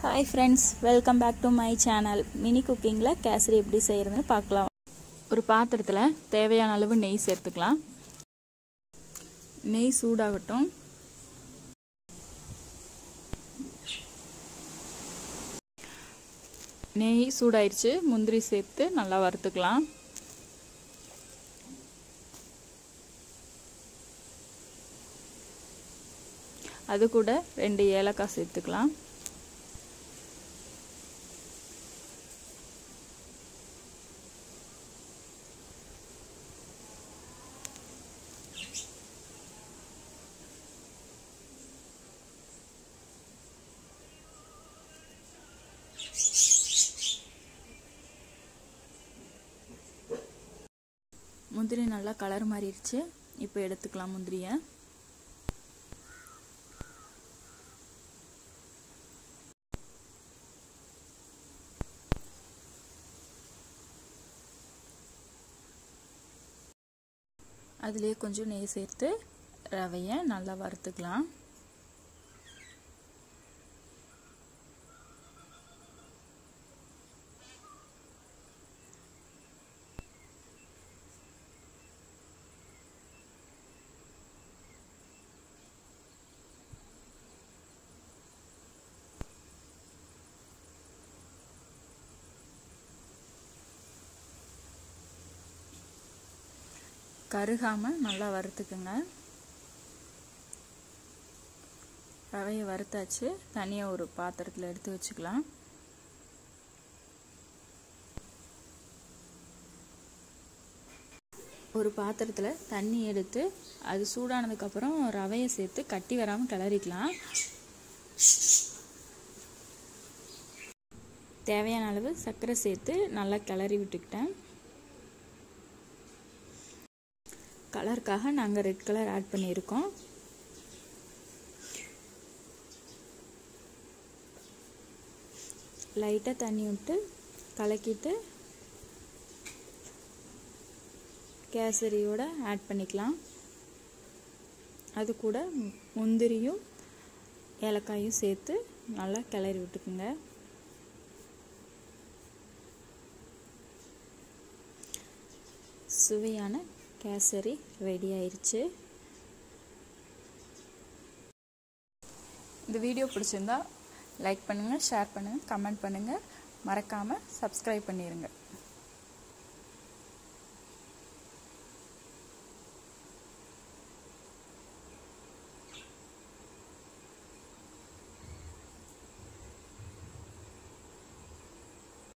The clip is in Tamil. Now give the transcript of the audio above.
hi friends welcome back to my channel mini குக்கிங்கில் கேசரி எப்படி செய்கிறதுன்னு பார்க்கலாம் ஒரு பாத்திரத்தில் தேவையான அளவு நெய் சேர்த்துக்கலாம் நெய் சூடாகட்டும் நெய் சூடாயிருச்சு முந்திரி சேர்த்து நல்லா வறுத்துக்கலாம் அது கூட ரெண்டு ஏலக்காய் சேர்த்துக்கலாம் முந்திரி நல்லா கலர் மாறிடுச்சு இப்போ எடுத்துக்கலாம் முந்திரியை அதுலேயே கொஞ்சம் நெய் சேர்த்து ரவையை நல்லா வறுத்துக்கலாம் கருகாமல் நல்லா வறுத்துக்குங்க ரவையை வறுத்தாச்சு தனியாக ஒரு பாத்திரத்தில் எடுத்து வச்சுக்கலாம் ஒரு பாத்திரத்தில் தண்ணி எடுத்து அது சூடானதுக்கப்புறம் ரவையை சேர்த்து கட்டி வராமல் கிளறிக்கலாம் தேவையான அளவு சர்க்கரை சேர்த்து நல்லா கிளறி விட்டுக்கிட்டேன் கலருக்காக நாங்கள் ரெட் கலர் ஆட் பண்ணியிருக்கோம் லைட்டாக தண்ணி விட்டு கலக்கிட்டு கேசரியோட ஆட் பண்ணிக்கலாம் அது கூட முந்திரியும் ஏலக்காயும் சேர்த்து நல்லா கிளறி விட்டுக்குங்க சுவையான கேசரி ரெடி ஆயிடுச்சு இந்த வீடியோ பிடிச்சிருந்தா லைக் பண்ணுங்கள் ஷேர் பண்ணுங்கள் கமெண்ட் பண்ணுங்கள் மறக்காமல் சப்ஸ்கிரைப் பண்ணிடுங்க